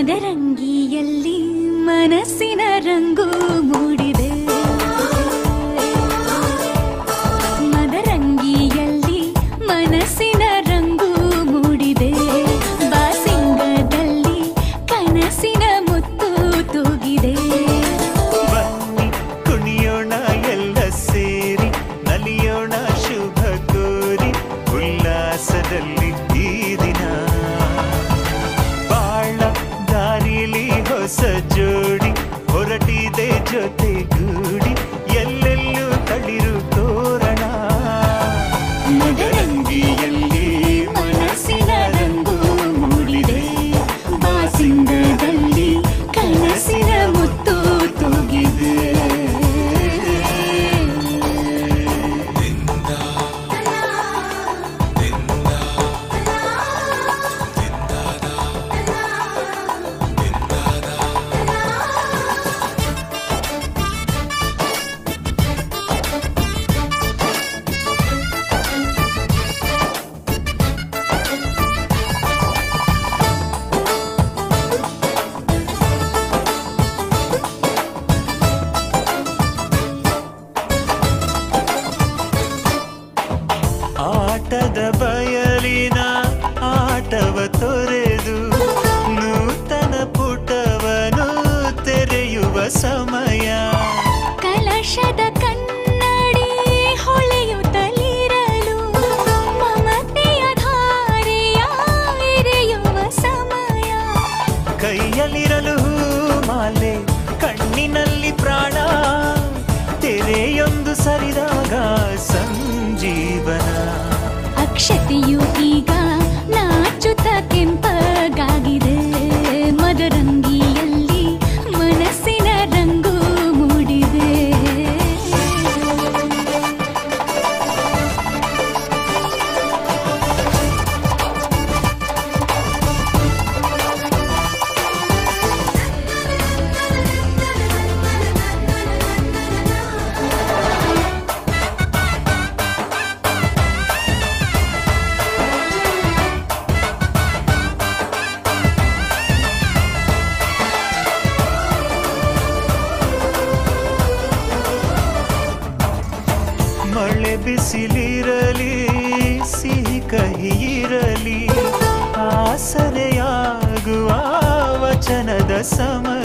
ಮದರಂಗಿಯಲ್ಲಿ ಮನಸ್ಸಿನ ರಂಗು ಮೂಡಿದೆ ಮದರಂಗಿಯಲ್ಲಿ ಮನಸ್ಸಿನ ರಂಗು ಮೂಡಿದೆ ಬಾಸಿಂಗದಲ್ಲಿ ಕನಸಿನ ಮುತ್ತು ತೂಗಿದೆ ಬನ್ನಿ ಕುಣಿಯೋಣ ಎಲ್ಲ ಸೇರಿ ನಲಿಯೋಣ ಶುಭ ಕೋರಿ ಉಲ್ಲಾಸದಲ್ಲಿ ಈ ದಿನ ಬಾಳ ದಾರಿಲಿ ಹೊಸ ಜೋಡಿ ಹೊರಟಿದೆ ಜೊತೆಗೂಡಿ ಎಲ್ಲೆಲ್ಲೂ ತಳಿರು ತೋರಣ ಮದರಂಗಿಯಲ್ಲಿ ಮನಸ್ಸಿನ ರಂಗು ಮೂಡಿದೆ ಬಾಸಿಂಗದಲ್ಲಿ ಕನಸಿನ ಮುತ್ತು ತೂಗಿದೆ ಆಟದ ಬಯಲಿನ ಆಟವ ತೊರೆದು ನೂತನ ಪುಟವನು ತೆರೆಯುವ ಸಮಯ ಕಲಶದ ಕನ್ನಡಿ ಹೊಳೆಯುತ್ತಲಿರಲು ಮಮತೆಯ ಧಾರೆಯ ಎರೆಯುವ ಸಮಯ ಕೈಯಲ್ಲಿರಲು ಮಾಲೆ ಕಣ್ಣಿನಲ್ಲಿ ಪ್ರಾಣ ತೆರೆಯೊಂದು ಸರಿದಾಗ ಸಂಜೀವನ ಅಕ್ಷತೆಯು ಈಗ ನಾಚುತ್ತ ಕೆಂಪಗಾಗಿದೆ ಮದರಂಗಿಯಲ್ಲಿ ಮನಸ್ಸಿನ ರಂಗು ಮೂಡಿದೆ ಮಳೆ ಬಿಸಿಲಿರಲಿ ಸಿಹಿ ಕಹಿ ಇರಲಿ ಆಸರೆಯಾಗುವ ವಚನದ ಸಮಯ